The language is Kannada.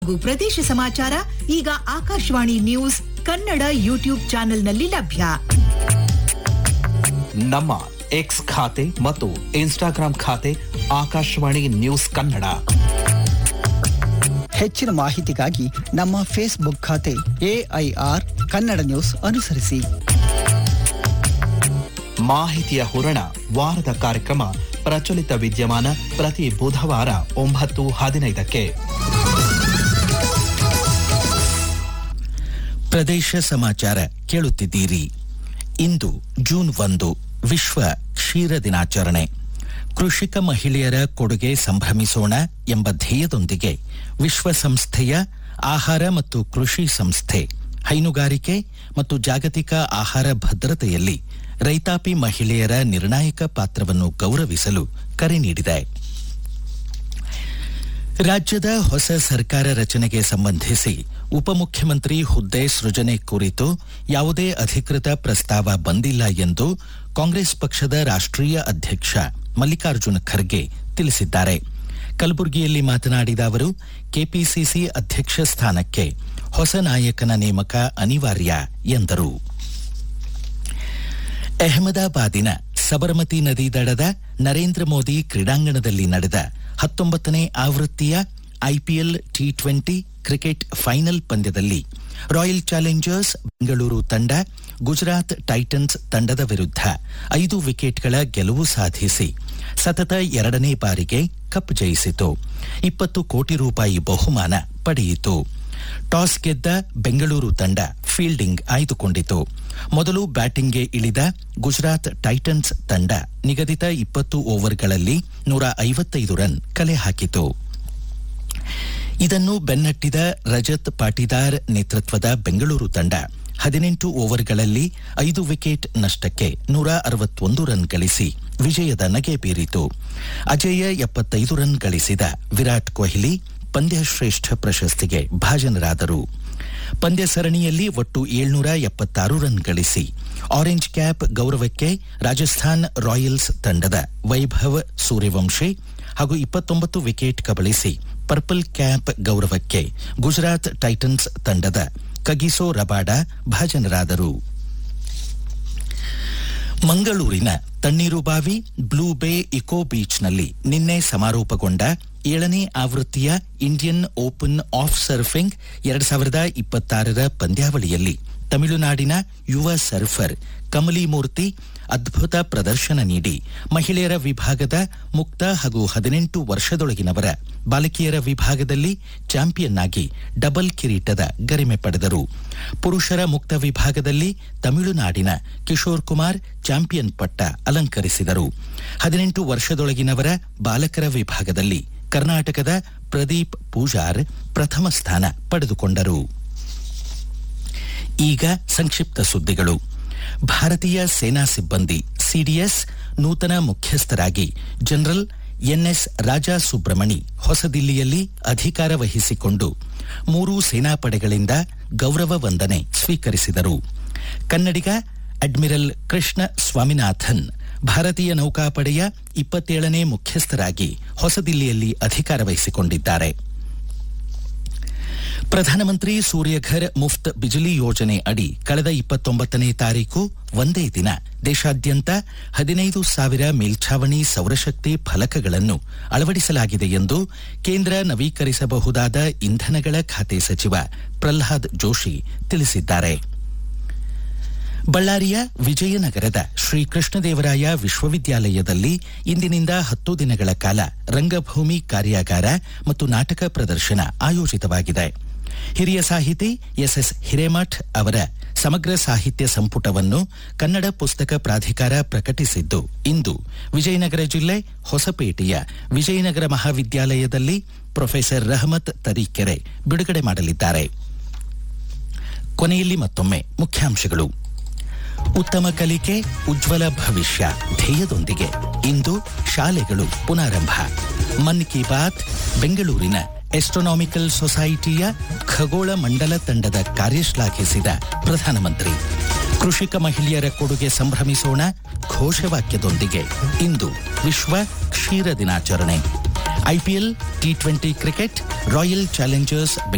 ಹಾಗೂ ಪ್ರದೇಶ ಸಮಾಚಾರ ಈಗ ಆಕಾಶವಾಣಿ ನ್ಯೂಸ್ ಕನ್ನಡ ಯೂಟ್ಯೂಬ್ ಚಾನೆಲ್ನಲ್ಲಿ ಲಭ್ಯ ನಮ್ಮ ಎಕ್ಸ್ ಖಾತೆ ಮತ್ತು ಇನ್ಸ್ಟಾಗ್ರಾಂ ಖಾತೆ ಆಕಾಶವಾಣಿ ನ್ಯೂಸ್ ಕನ್ನಡ ಹೆಚ್ಚಿನ ಮಾಹಿತಿಗಾಗಿ ನಮ್ಮ ಫೇಸ್ಬುಕ್ ಖಾತೆ ಎಐಆರ್ ಕನ್ನಡ ನ್ಯೂಸ್ ಅನುಸರಿಸಿ ಮಾಹಿತಿಯ ಹೂರಣ ವಾರದ ಕಾರ್ಯಕ್ರಮ ಪ್ರಚಲಿತ ವಿದ್ಯಮಾನ ಪ್ರತಿ ಬುಧವಾರ ಒಂಬತ್ತು ಹದಿನೈದಕ್ಕೆ ಪ್ರದೇಶ ಸಮಾಚಾರ ಕೇಳುತ್ತಿದ್ದೀರಿ ಇಂದು ಜೂನ್ ಒಂದು ವಿಶ್ವ ಕ್ಷೀರ ದಿನಾಚರಣೆ ಕೃಷಿಕ ಮಹಿಳೆಯರ ಕೊಡುಗೆ ಸಂಭ್ರಮಿಸೋಣ ಎಂಬ ಧ್ಯೇಯದೊಂದಿಗೆ ವಿಶ್ವಸಂಸ್ಥೆಯ ಆಹಾರ ಮತ್ತು ಕೃಷಿ ಸಂಸ್ಥೆ ಹೈನುಗಾರಿಕೆ ಮತ್ತು ಜಾಗತಿಕ ಆಹಾರ ಭದ್ರತೆಯಲ್ಲಿ ರೈತಾಪಿ ಮಹಿಳೆಯರ ನಿರ್ಣಾಯಕ ಪಾತ್ರವನ್ನು ಗೌರವಿಸಲು ಕರೆ ನೀಡಿದೆ ರಾಜ್ಯದ ಹೊಸ ಸರ್ಕಾರ ರಚನೆಗೆ ಸಂಬಂಧಿಸಿ ಉಪಮುಖ್ಯಮಂತ್ರಿ ಹುದ್ದೆ ಸೃಜನೆ ಕುರಿತು ಯಾವುದೇ ಅಧಿಕೃತ ಪ್ರಸ್ತಾವ ಬಂದಿಲ್ಲ ಎಂದು ಕಾಂಗ್ರೆಸ್ ಪಕ್ಷದ ರಾಷ್ಟ್ರೀಯ ಅಧ್ಯಕ್ಷ ಮಲ್ಲಿಕಾರ್ಜುನ ಖರ್ಗೆ ತಿಳಿಸಿದ್ದಾರೆ ಕಲಬುರಗಿಯಲ್ಲಿ ಮಾತನಾಡಿದ ಅವರು ಕೆಪಿಸಿಸಿ ಅಧ್ಯಕ್ಷ ಸ್ಥಾನಕ್ಕೆ ಹೊಸ ನಾಯಕನ ನೇಮಕ ಅನಿವಾರ್ಯ ಎಂದರು ಅಹಮದಾಬಾದಿನ ಸಬರಮತಿ ನದಿ ದಡದ ನರೇಂದ್ರ ಮೋದಿ ಕ್ರೀಡಾಂಗಣದಲ್ಲಿ ನಡೆದ ಹತ್ತೊಂಬತ್ತನೇ ಆವೃತ್ತಿಯ IPL T twenty cricket final ಪಂದ್ಯದಲ್ಲಿ ರಾಯಲ್ ಚಾಲೆಂಜರ್ಸ್ ಬೆಂಗಳೂರು ತಂಡ ಗುಜರಾತ್ ಟೈಟನ್ಸ್ ತಂಡದ ವಿರುದ್ಧ ಐದು ವಿಕೆಟ್ಗಳ ಗೆಲುವು ಸಾಧಿಸಿ ಸತತ ಎರಡನೇ ಬಾರಿಗೆ ಕಪ್ ಜಯಿಸಿತು ಇಪ್ಪತ್ತು ಕೋಟಿ ರೂಪಾಯಿ ಬಹುಮಾನ ಪಡೆಯಿತು ಟಾಸ್ ಗೆದ್ದ ಬೆಂಗಳೂರು ತಂಡ ಫೀಲ್ಡಿಂಗ್ ಆಯ್ದುಕೊಂಡಿತು ಮೊದಲು ಬ್ಯಾಟಿಂಗ್ಗೆ ಇಳಿದ ಗುಜರಾತ್ ಟೈಟನ್ಸ್ ತಂಡ ನಿಗದಿತ ಇಪ್ಪತ್ತು ಓವರ್ಗಳಲ್ಲಿ ನೂರ ಐವತ್ತೈದು ರನ್ ಕಲೆ ಹಾಕಿತು ಇದನ್ನು ಬೆನ್ನಟ್ಟಿದ ರಜತ್ ಪಾಟಿದಾರ್ ನೇತೃತ್ವದ ಬೆಂಗಳೂರು ತಂಡ ಹದಿನೆಂಟು ಓವರ್ಗಳಲ್ಲಿ ಐದು ವಿಕೆಟ್ ನಷ್ಟಕ್ಕೆ ನೂರ ಅರವತ್ತೊಂದು ರನ್ ಗಳಿಸಿ ವಿಜಯದ ನಗೆ ಬೀರಿತು ಅಜೇಯ ಎಪ್ಪತ್ತೈದು ರನ್ ಗಳಿಸಿದ ವಿರಾಟ್ ಕೊಹ್ಲಿ ಪಂದ್ಯಶ್ರೇಷ್ಠ ಪ್ರಶಸ್ತಿಗೆ ಭಾಜನರಾದರು ಪಂದ್ಯ ಸರಣಿಯಲ್ಲಿ ಒಟ್ಟು ಏಳ್ನೂರ ಎಪ್ಪತ್ತಾರು ರನ್ ಗಳಿಸಿ ಆರೆಂಜ್ ಕ್ಯಾಪ್ ಗೌರವಕ್ಕೆ ರಾಜಸ್ಥಾನ್ ರಾಯಲ್ಸ್ ತಂಡದ ವೈಭವ್ ಸೂರ್ಯವಂಶಿ ಹಾಗೂ ಇಪ್ಪತ್ತೊಂಬತ್ತು ವಿಕೆಟ್ ಕಬಳಿಸಿ ಪರ್ಪಲ್ ಕ್ಯಾಪ್ ಗೌರವಕ್ಕೆ ಗುಜರಾತ್ ಟೈಟನ್ಸ್ ತಂಡದ ಕಗಿಸೋ ರಬಾಡ ಭಾಜನರಾದರು ಮಂಗಳೂರಿನ ತಣ್ಣೀರುಬಾವಿ ಬ್ಲೂ ಬೇ ಇಕೋ ಬೀಚ್ನಲ್ಲಿ ನಿನ್ನೆ ಸಮಾರೋಪಗೊಂಡ ಏಳನೇ ಆವೃತ್ತಿಯ ಇಂಡಿಯನ್ ಓಪನ್ ಆಫ್ ಸರ್ಫಿಂಗ್ ಎರಡ್ ಸಾವಿರದ ಇಪ್ಪತ್ತಾರರ ಪಂದ್ಯಾವಳಿಯಲ್ಲಿ ತಮಿಳುನಾಡಿನ ಯುವ ಸರ್ಫರ್ ಕಮಲಿ ಮೂರ್ತಿ ಅದ್ಭುತ ಪ್ರದರ್ಶನ ನೀಡಿ ಮಹಿಳೆಯರ ವಿಭಾಗದ ಮುಕ್ತ ಹಾಗೂ ಹದಿನೆಂಟು ವರ್ಷದೊಳಗಿನವರ ಬಾಲಕಿಯರ ವಿಭಾಗದಲ್ಲಿ ಚಾಂಪಿಯನ್ ಆಗಿ ಡಬಲ್ ಕಿರೀಟದ ಗರಿಮೆ ಪಡೆದರು ಪುರುಷರ ಮುಕ್ತ ವಿಭಾಗದಲ್ಲಿ ತಮಿಳುನಾಡಿನ ಕಿಶೋರ್ ಕುಮಾರ್ ಚಾಂಪಿಯನ್ ಪಟ್ಟ ಅಲಂಕರಿಸಿದರು ಹದಿನೆಂಟು ವರ್ಷದೊಳಗಿನವರ ಬಾಲಕರ ವಿಭಾಗದಲ್ಲಿ ಕರ್ನಾಟಕದ ಪ್ರದೀಪ್ ಪೂಜಾರ್ ಪ್ರಥಮ ಸ್ಥಾನ ಪಡೆದುಕೊಂಡರು ಈಗ ಸಂಕ್ಷಿಪ್ತ ಸುದ್ದಿಗಳು ಭಾರತೀಯ ಸೇನಾ ಸಿಬ್ಬಂದಿ ಸಿಡಿಎಸ್ ನೂತನ ಮುಖ್ಯಸ್ಥರಾಗಿ ಜನರಲ್ ಎನ್ಎಸ್ ರಾಜಾ ಸುಬ್ರಮಣಿ ಹೊಸದಿಲ್ಲಿಯಲ್ಲಿ ಅಧಿಕಾರ ವಹಿಸಿಕೊಂಡು ಮೂರು ಸೇನಾಪಡೆಗಳಿಂದ ಗೌರವ ವಂದನೆ ಸ್ವೀಕರಿಸಿದರು ಕನ್ನಡಿಗ ಅಡ್ಮಿರಲ್ ಕೃಷ್ಣ ಸ್ವಾಮಿನಾಥನ್ ಭಾರತೀಯ ನೌಕಾಪಡೆಯ ಇಪ್ಪತ್ತೇಳನೇ ಮುಖ್ಯಸ್ಥರಾಗಿ ಹೊಸದಿಲ್ಲಿಯಲ್ಲಿ ಅಧಿಕಾರ ವಹಿಸಿಕೊಂಡಿದ್ದಾರೆ ಪ್ರಧಾನಮಂತ್ರಿ ಸೂರ್ಯಘರ್ ಮುಫ್ತ್ ಬಿಜಿಲಿ ಯೋಜನೆ ಅಡಿ ಕಳೆದ ಇಪ್ಪತ್ತೊಂಬತ್ತನೇ ತಾರೀಕು ಒಂದೇ ದಿನ ದೇಶಾದ್ಯಂತ ಹದಿನೈದು ಸಾವಿರ ಮೇಲ್ಛಾವಣಿ ಸೌರಶಕ್ತಿ ಫಲಕಗಳನ್ನು ಅಳವಡಿಸಲಾಗಿದೆ ಎಂದು ಕೇಂದ್ರ ನವೀಕರಿಸಬಹುದಾದ ಇಂಧನಗಳ ಖಾತೆ ಸಚಿವ ಪ್ರಹ್ಲಾದ್ ಜೋಶಿ ತಿಳಿಸಿದ್ದಾರೆ ಬಳ್ಳಾರಿಯ ವಿಜಯನಗರದ ಶ್ರೀ ಕೃಷ್ಣದೇವರಾಯ ವಿಶ್ವವಿದ್ಯಾಲಯದಲ್ಲಿ ಇಂದಿನಿಂದ ಹತ್ತು ದಿನಗಳ ಕಾಲ ರಂಗಭೂಮಿ ಕಾರ್ಯಾಗಾರ ಮತ್ತು ನಾಟಕ ಪ್ರದರ್ಶನ ಆಯೋಜಿತವಾಗಿದೆ ಹಿರಿಯ ಸಾಹಿತಿ ಎಸ್ಎಸ್ ಹಿರೇಮಠ್ ಅವರ ಸಮಗ್ರ ಸಾಹಿತ್ಯ ಸಂಪುಟವನ್ನು ಕನ್ನಡ ಪುಸ್ತಕ ಪ್ರಾಧಿಕಾರ ಪ್ರಕಟಿಸಿದ್ದು ಇಂದು ವಿಜಯನಗರ ಜಿಲ್ಲೆ ಹೊಸಪೇಟೆಯ ವಿಜಯನಗರ ಮಹಾವಿದ್ಯಾಲಯದಲ್ಲಿ ಪ್ರೊಫೆಸರ್ ರಹಮತ್ ತರೀಕೆರೆ ಬಿಡುಗಡೆ ಮಾಡಲಿದ್ದಾರೆ ಕೊನೆಯಲ್ಲಿ ಮತ್ತೊಮ್ಮೆ ಮುಖ್ಯಾಂಶಗಳು ಉತ್ತಮ ಕಲಿಕೆ ಉಜ್ವಲ ಭವಿಷ್ಯ ಧ್ಯೇಯದೊಂದಿಗೆ ಇಂದು ಶಾಲೆಗಳು ಪುನಾರಂಭ ಮನ್ ಕಿ ಬಾತ್ ಬೆಂಗಳೂರಿನ ಎಸ್ಟ್ರೋನಾಮಿಕಲ್ ಸೊಸೈಟಿಯ ಖಗೋಳ ಮಂಡಲ ತಂಡದ ಕಾರ್ಯ ಶ್ಲಾಘಿಸಿದ ಪ್ರಧಾನಮಂತ್ರಿ ಕೃಷಿಕ ಮಹಿಳೆಯರ ಕೊಡುಗೆ ಸಂಭ್ರಮಿಸೋಣ ಘೋಷವಾಕ್ಯದೊಂದಿಗೆ ಇಂದು ವಿಶ್ವ ಕ್ಷೀರ ದಿನಾಚರಣೆ IPL T twenty cricket Royal Challengers